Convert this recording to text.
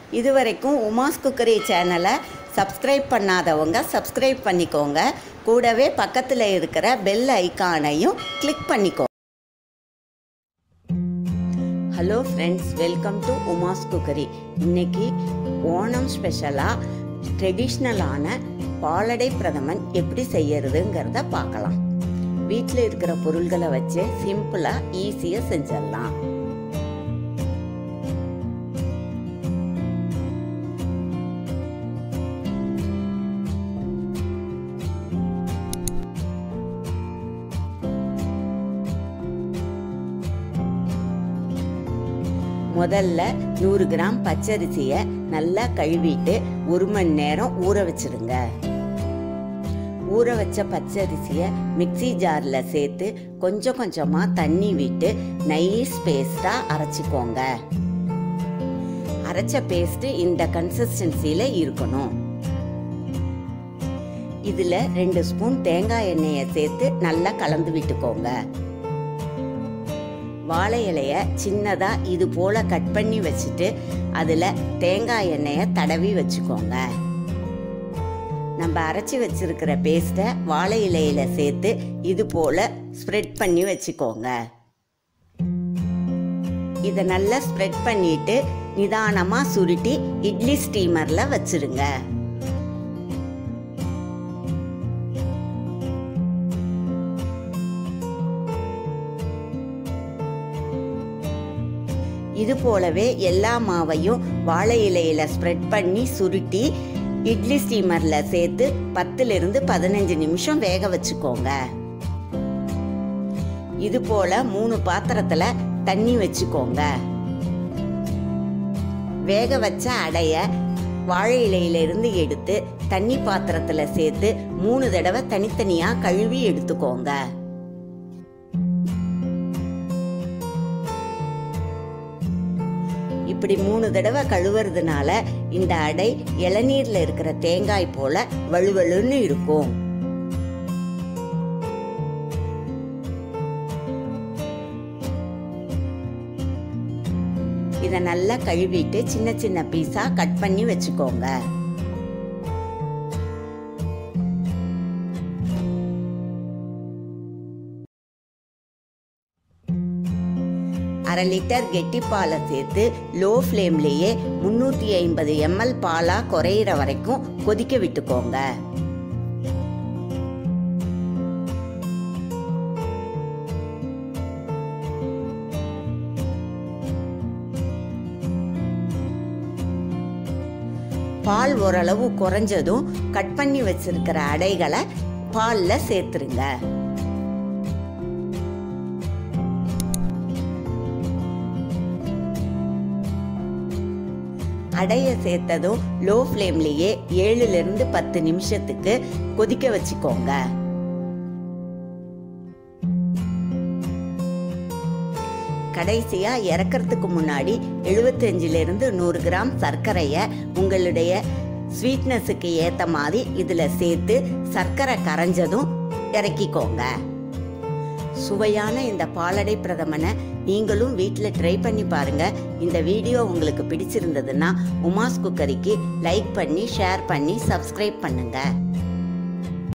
இதுவரைக்கும் உமாஸ் குக்கரி சேனலை சப்ஸ்கிரைப் பண்ணாதவங்க சப்ஸ்கிரைப் பண்ணிக்கோங்க கூடவே பக்கத்தில் இருக்கிற பெல் ஐகானையும் கிளிக் பண்ணிக்கோ hello friends welcome to Uma's cookery இன்னைக்கு ஓணம் ஸ்பெஷலாக ட்ரெடிஷ்னலான பாலடை பிரதமன் எப்படி செய்யறதுங்கிறத பார்க்கலாம் வீட்டில் இருக்கிற பொருள்களை வச்சு சிம்பிளாக ஈஸியாக செஞ்சிடலாம் முதல்ல நூறு கிராம் பச்சரிசியை நல்லா கழுவிட்டு ஒரு மணி நேரம் ஊற வச்சிடுங்க ஊற வச்ச பச்சரிசியை மிக்சி ஜாரில் சேர்த்து கொஞ்சம் கொஞ்சமாக தண்ணி விட்டு நைஸ் பேஸ்டாக அரைச்சிக்கோங்க அரைச்ச பேஸ்ட்டு இந்த கன்சிஸ்டன்சியில் இருக்கணும் இதில் ரெண்டு ஸ்பூன் தேங்காய் எண்ணெயை சேர்த்து நல்லா கலந்து விட்டுக்கோங்க வாழை இலைய சின்னதா இது போல கட் பண்ணி வச்சுட்டு அதுல தேங்காய் எண்ணெயை தடவி வச்சுக்கோங்க நம்ம அரைச்சி வச்சிருக்கிற பேஸ்ட்டை வாழை இலையில சேர்த்து இது போல ஸ்ப்ரெட் பண்ணி வச்சுக்கோங்க இதை நல்லா ஸ்ப்ரெட் பண்ணிட்டு நிதானமா சுருட்டி இட்லி ஸ்டீமர்ல வச்சிருங்க இது போலவே எல்லா மாவையும் வாழை இலையில ஸ்ப்ரெட் பண்ணி சுருட்டி இட்லி ஸ்டீமர்ல சேர்த்து பத்துல இருந்து பதினஞ்சு நிமிஷம் வேக வச்சுக்கோங்க இது போல மூணு பாத்திரத்துல தண்ணி வச்சுக்கோங்க வேக வச்ச அடைய வாழை இலையில இருந்து எடுத்து தண்ணி பாத்திரத்துல சேர்த்து மூணு தடவை தனித்தனியா கழுவி எடுத்துக்கோங்க இப்படி மூணு தடவை கழுவுறதுனால இந்த அடை இளநீர்ல இருக்கிற தேங்காய் போல வழுவழுன்னு இருக்கும் இதை நல்லா கழுவிட்டு சின்ன சின்ன பீஸா கட் பண்ணி வச்சுக்கோங்க அரை லிட்டர் கெட்டி பாலை சேர்த்து லோ ஃப்ளேம்லேயே முந்நூற்றி ஐம்பது எம்எல் பாலாக குறையிற வரைக்கும் கொதிக்க விட்டுக்கோங்க பால் ஓரளவு குறைஞ்சதும் கட் பண்ணி வச்சிருக்கிற அடைகளை பாலில் சேர்த்துருங்க அடைய சேர்த்ததும் லோ ஃப்ளேம்லேயே ஏழுலேருந்து பத்து நிமிஷத்துக்கு கொதிக்க வச்சுக்கோங்க கடைசியா இறக்கிறதுக்கு முன்னாடி எழுபத்தஞ்சிலிருந்து நூறு கிராம் சர்க்கரையை உங்களுடைய ஸ்வீட்னஸுக்கு ஏற்ற மாதிரி இதில் சேர்த்து சர்க்கரை கரைஞ்சதும் இறக்கிக்கோங்க சுவையான இந்த பாலடை பிரதமனை நீங்களும் வீட்டில் ட்ரை பண்ணி பாருங்க இந்த வீடியோ உங்களுக்கு பிடிச்சிருந்ததுன்னா உமாஸ் குக்கரிக்கு லைக் பண்ணி ஷேர் பண்ணி சப்ஸ்கிரைப் பண்ணுங்க